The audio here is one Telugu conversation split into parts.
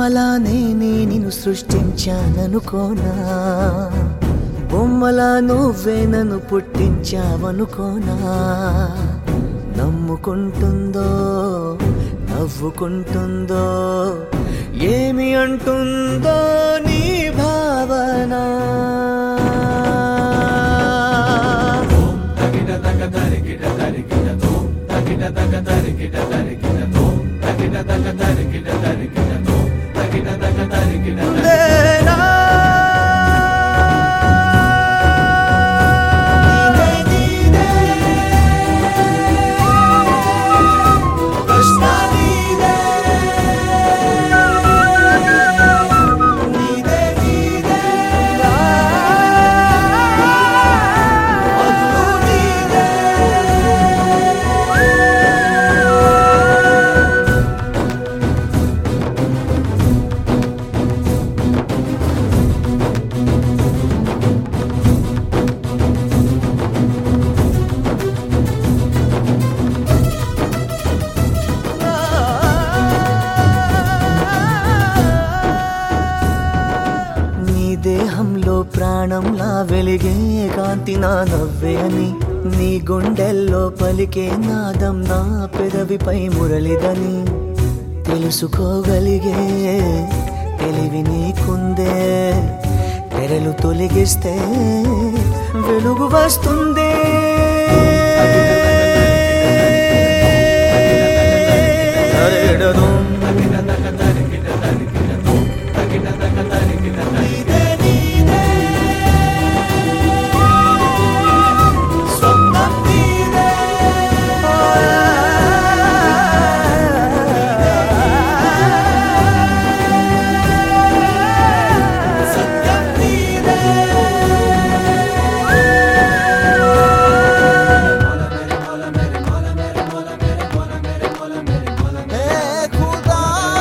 బొమ్మలా నేనే నిన్ను సృష్టించాననుకోనా బొమ్మలా నువ్వే నన్ను పుట్టించావనుకోనా నమ్ముకుంటుందో నవ్వుకుంటుందో ఏమి అంటుందో నీ భావన లేనా? నీదే, కృష్ణ నీదే. నీదే, నీదే. మధు నీదే. నీ దేహంలో ప్రాణంలా వెలిగే కాంతి నా నవ్వే అని నీ గుండెల్లో పలికే నాదం నా పెదవిపై మురళిదని తెలుసుకోగలిగే తెలివి నీకుందే తెరలు తొలగిస్తే వెలుగు వస్తుంది నీదే నీదే స్వప్నం నీదే సత్యం నీదే ఏ ఖుదా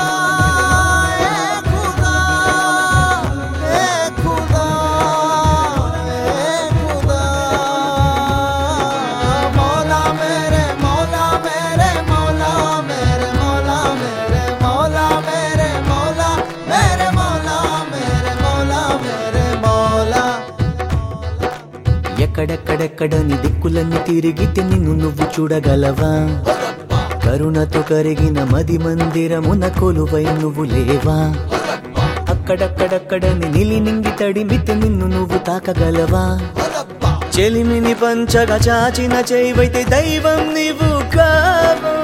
ఏ ఖుదా ఏ ఖుదా ఏ ఖుదా మౌలా మేరే మౌలా మేరే మౌలా మేరే మౌలా మేరే మౌలా మేరే మౌలా మేరే మౌలా మేరే మౌలా మేరే మౌలా ఎక్కడెక్కడెక్కడని దిక్కులన్నీ తిరిగితే నిన్ను నువ్వు చూడగలవా కరుణతో కరిగిన మది మందిరమున కొలువై నువ్వు లేవా అక్కడక్కడక్కడని నిలి నింగి తడిమితే నిన్ను నువ్వు తాకగలవా చెలిమిని పంచగా చాచిన చేయవైతే దైవం నీవు కావు